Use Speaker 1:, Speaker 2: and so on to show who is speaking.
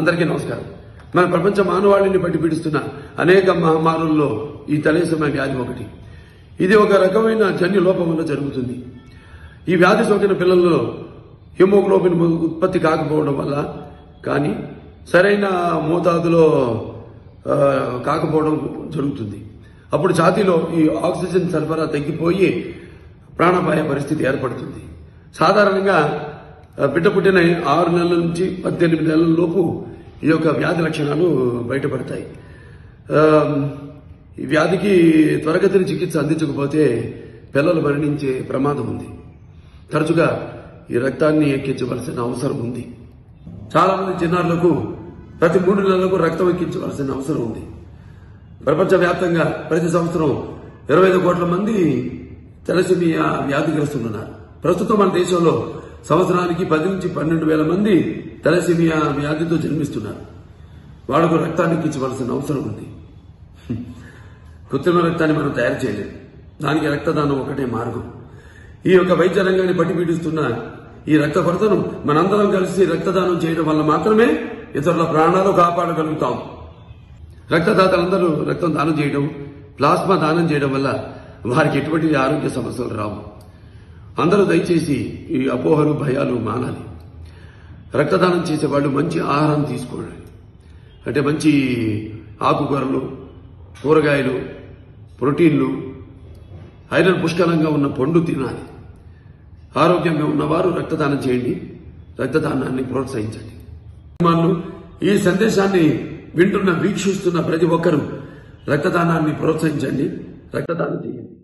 Speaker 1: అందరికీ నమస్కారం మన ప్రపంచ మానవాళిని పట్టి పీడిస్తున్న అనేక మహమ్మారుల్లో ఈ తలేసమ వ్యాధి ఒకటి ఇది ఒక రకమైన జన్యు లోపం వల్ల జరుగుతుంది ఈ వ్యాధి సోకిన పిల్లల్లో హిమోగ్లోబిన్ ఉత్పత్తి కాకపోవడం వల్ల కానీ సరైన మోతాదులో ఆ, కాకపోవడం జరుగుతుంది అప్పుడు ఛాతీలో ఈ ఆక్సిజన్ సరఫరా తగ్గిపోయి ప్రాణాపాయ పరిస్థితి ఏర్పడుతుంది సాధారణంగా ఆ, బిడ్డ పుట్టిన ఆరు నెలల నుంచి పద్దెనిమిది నెలల లోపు ఈ యొక్క వ్యాధి లక్షణాలు బయటపడతాయి ఆ, ఈ వ్యాధికి త్వరగతిని చికిత్స అందించకపోతే పిల్లలు మరణించే ప్రమాదం ఉంది తరచుగా ఈ రక్తాన్ని ఎక్కించవలసిన అవసరం ఉంది చాలా మంది చిన్నారులకు ప్రతి మూడు నెలలకు రక్తం ఎక్కించవలసిన అవసరం ఉంది ప్రపంచవ్యాప్తంగా ప్రతి సంవత్సరం ఇరవై ఐదు కోట్ల మంది తెలసిమియా వ్యాధిగ్రస్తులు ఉన్నారు ప్రస్తుతం మన దేశంలో సంవత్సరానికి పది నుంచి పన్నెండు వేల మంది తెలసిమియా వ్యాధితో జన్మిస్తున్నారు వాళ్లకు రక్తాన్ని ఎక్కించవలసిన అవసరం ఉంది కృత్రిమ రక్తాన్ని మనం తయారు చేయలేం దానికి రక్తదానం ఒకటే మార్గం ఈ యొక్క వైద్య రంగాన్ని పట్టి పీడిస్తున్న ఈ రక్త కొరతను మనందరం కలిసి రక్తదానం చేయడం వల్ల మాత్రమే ఇతరుల ప్రాణాలు కాపాడగలుగుతాం రక్తదాతలందరూ రక్తం దానం చేయడం ప్లాస్మా దానం చేయడం వల్ల వారికి ఎటువంటి ఆరోగ్య సమస్యలు రావు అందరూ దయచేసి ఈ అపోహలు భయాలు మానాలి రక్తదానం చేసే వాళ్ళు మంచి ఆహారం తీసుకోండి అంటే మంచి ఆకుకూరలు కూరగాయలు ప్రోటీన్లు ఐరన్ పుష్కలంగా ఉన్న పండు తినాలి ఆరోగ్యంగా ఉన్నవారు రక్తదానం చేయండి రక్తదానాన్ని ప్రోత్సహించండి అభిమానులు, ఈ సందేశాన్ని వింటున్న వీక్షిస్తున్న ప్రతి ఒక్కరూ రక్తదానాన్ని ప్రోత్సహించండి రక్తదానం చేయండి